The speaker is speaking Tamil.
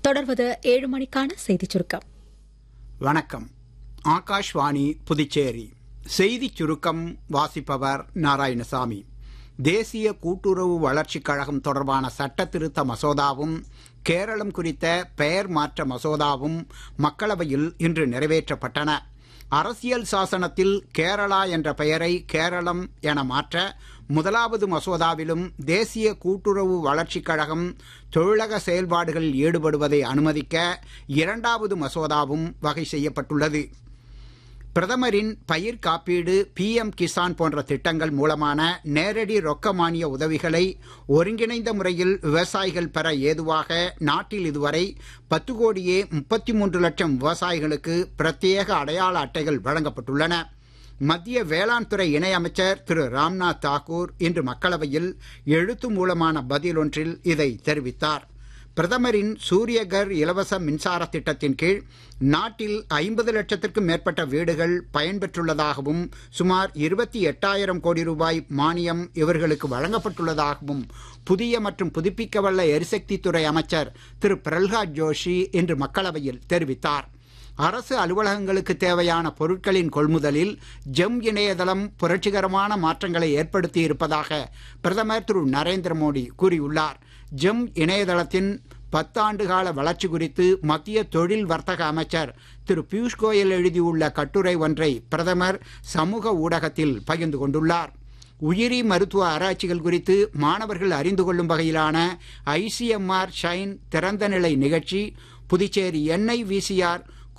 தொடர்வது ஏழு மணிக்கான செய்திச் சுருக்கம் வணக்கம் ஆகாஷ்வாணி புதுச்சேரி செய்திச் சுருக்கம் வாசிப்பவர் நாராயணசாமி தேசிய கூட்டுறவு வளர்ச்சிக் கழகம் தொடர்பான சட்ட திருத்த மசோதாவும் கேரளம் குறித்த பெயர் மாற்ற மசோதாவும் மக்களவையில் இன்று நிறைவேற்றப்பட்டன அரசியல் சாசனத்தில் கேரளா என்ற பெயரை கேரளம் என மாற்ற முதலாவது மசோதாவிலும் தேசிய கூட்டுறவு வளர்ச்சிக் கழகம் தொழிலக செயல்பாடுகளில் ஈடுபடுவதை அனுமதிக்க இரண்டாவது மசோதாவும் வகை செய்யப்பட்டுள்ளது பிரதமரின் பயிர் காப்பீடு பிஎம் கிசான் போன்ற திட்டங்கள் மூலமான நேரடி ரொக்க மானிய உதவிகளை ஒருங்கிணைந்த முறையில் விவசாயிகள் பெற ஏதுவாக நாட்டில் இதுவரை பத்து கோடியே முப்பத்தி மூன்று லட்சம் விவசாயிகளுக்கு பிரத்யேக அடையாள அட்டைகள் வழங்கப்பட்டுள்ளன மத்திய வேளாண் துறை இணையமைச்சர் திரு ராம்நாத் தாக்கூர் இன்று மக்களவையில் எழுத்து மூலமான பதில் ஒன்றில் இதை தெரிவித்தார் பிரதமரின் சூரியகர் இலவச மின்சார திட்டத்தின் கீழ் நாட்டில் ஐம்பது லட்சத்திற்கும் மேற்பட்ட வீடுகள் பயன்பெற்றுள்ளதாகவும் சுமார் இருபத்தி எட்டாயிரம் கோடி ரூபாய் மானியம் இவர்களுக்கு வழங்கப்பட்டுள்ளதாகவும் புதிய மற்றும் புதுப்பிக்கவல்ல எரிசக்தித்துறை அமைச்சர் திரு பிரல்ஹாத் ஜோஷி இன்று மக்களவையில் தெரிவித்தார் அரசு அலுவலகங்களுக்கு தேவையான பொருட்களின் கொள்முதலில் ஜெம் இணையதளம் புரட்சிகரமான மாற்றங்களை ஏற்படுத்தி இருப்பதாக பிரதமர் திரு நரேந்திர மோடி கூறியுள்ளார் ஜெம் இணையதளத்தின் பத்தாண்டு கால வளர்ச்சி குறித்து மத்திய தொழில் வர்த்தக அமைச்சர் திரு பியூஷ் கோயல் எழுதியுள்ள கட்டுரை ஒன்றை பிரதமர் சமூக ஊடகத்தில் பகிர்ந்து கொண்டுள்ளார் உயிரி மருத்துவ ஆராய்ச்சிகள் குறித்து மாணவர்கள் அறிந்து கொள்ளும் வகையிலான ஐசிஎம்ஆர் ஷைன் திறந்த நிலை நிகழ்ச்சி புதுச்சேரி என்ஐ விசிஆர்